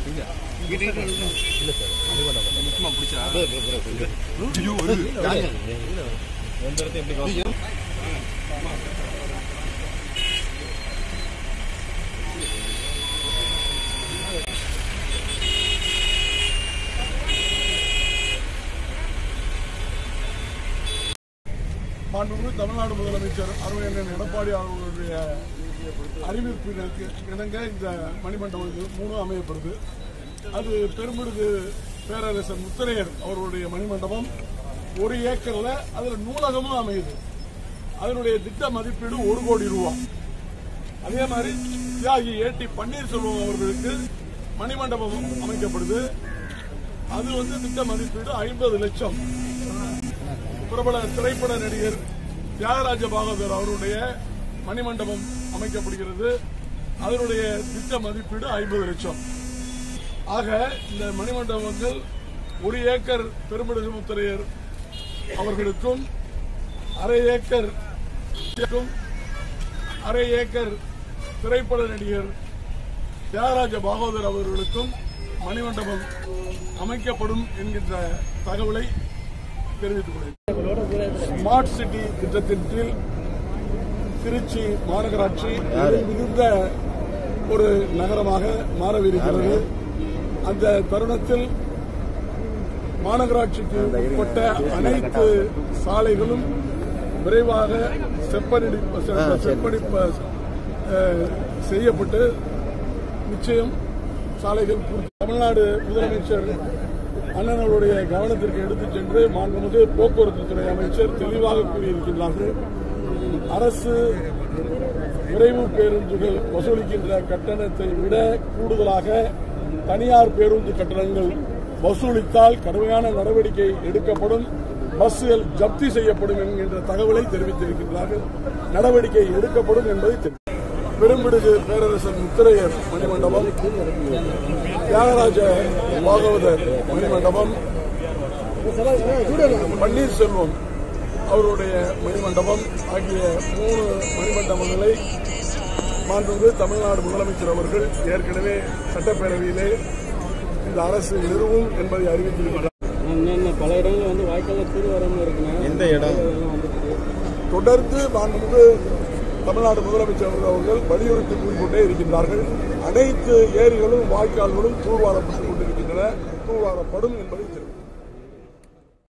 சும்மா பிடிச்சா மாண்புமிகு தமிழ்நாடு முதலமைச்சர் அருமையண்ணன் எடப்பாடி அவர்களுடைய அறிவிப்பிற்கு இணங்க இந்த மணிமண்டபங்கள் மூணு அமையப்படுது அது பெருமிடுகு பேரரசர் முத்தரையர் அவர்களுடைய மணிமண்டபம் ஒரு ஏக்கர்ல அதுல நூலகமும் அமையுது அதனுடைய திட்ட மதிப்பீடு ஒரு கோடி ரூபாய் அதே மாதிரி தியாகி ஏடி பன்னீர்செல்வம் அவர்களுக்கு மணிமண்டபம் அமைக்கப்படுது அது வந்து திட்ட மதிப்பீடு ஐம்பது லட்சம் பிரபல திரைப்பட நடிகர் தியாகராஜ பாகவதர் அவருடைய மணிமண்டபம் அமைக்கப்படுகிறது அதனுடைய திட்ட மதிப்பீடு ஐம்பது லட்சம் ஆக இந்த மணிமண்டபங்கள் ஒரு ஏக்கர் பெருமிடுகு முத்தரையர் அவர்களுக்கும் அரை ஏக்கர் க்கும், அரை ஏக்கர் திரைப்பட நடிகர் தியாகராஜ பாகவதர் அவர்களுக்கும் மணிமண்டபம் அமைக்கப்படும் என்கின்ற தகவலை தெரிவித்துக் கொள்கிறேன் ஸ்மார்ட் சிட்டி திட்டத்தின் கீழ் திருச்சி மாநகராட்சி மிகுந்த ஒரு நகரமாக மாறவிருக்கிறது அந்த தருணத்தில் மாநகராட்சிக்கு உட்பட்ட அனைத்து சாலைகளும் விரைவாக செப்பனிடி செப்பனிப்ப அஹ், செய்யப்பட்டு நிச்சயம் சாலைகள் பூர்த்தி தமிழ்நாடு முதலமைச்சர் அண்ணனுடைய கவனத்திற்கு எடுத்துச் சென்று மாண்புமிகு போக்குவரத்து துறை அமைச்சர் தெளிவாக கூறியிருக்கிறார்கள் அரசு விரைவு பேருந்துகள் வசூலிக்கின்ற கட்டணத்தை விட கூடுதலாக தனியார் பேருந்து கட்டணங்கள் வசூலித்தால் கடுமையான நடவடிக்கை எடுக்கப்படும் பஸ்கள் ஜப்தி செய்யப்படும் என்கின்ற தகவலை தெரிவித்திருக்கின்றார்கள் நடவடிக்கை எடுக்கப்படும் என்பதை தெரிவித்தார் பெரும்பிடுகு பேரரசர் முத்திரையர் மணிமண்டபம் தியாகராஜ பாகவதர் மணிமண்டபம் பன்னீர்செல்வம் அவருடைய மணிமண்டபம் ஆகிய மூணு மணிமண்டபங்களை மாண்புமிகு தமிழ்நாடு முதலமைச்சர் அவர்கள் ஏற்கனவே சட்டப்பேரவையிலே இந்த அரசு நிறுவும் என்பதை அறிவித்திருக்கிறார் இன்னும் பல இடங்கள்ல வந்து வாய்க்கால தூர் வராம இருக்குண்ணா எந்த இடம் தொடர்ந்து மாண்புமிகு தமிழ்நாடு முதலமைச்சர் அவர்கள் வலியுறுத்தி கூறிக்கொண்டே இருக்கின்றார்கள் அனைத்து ஏரிகளும் வாய்க்கால்களும் தூர்வாரப்பட்டுக் கொண்டிருக்கின்றன தூர்வாரப்படும் என்பதை தெரிவித்தார்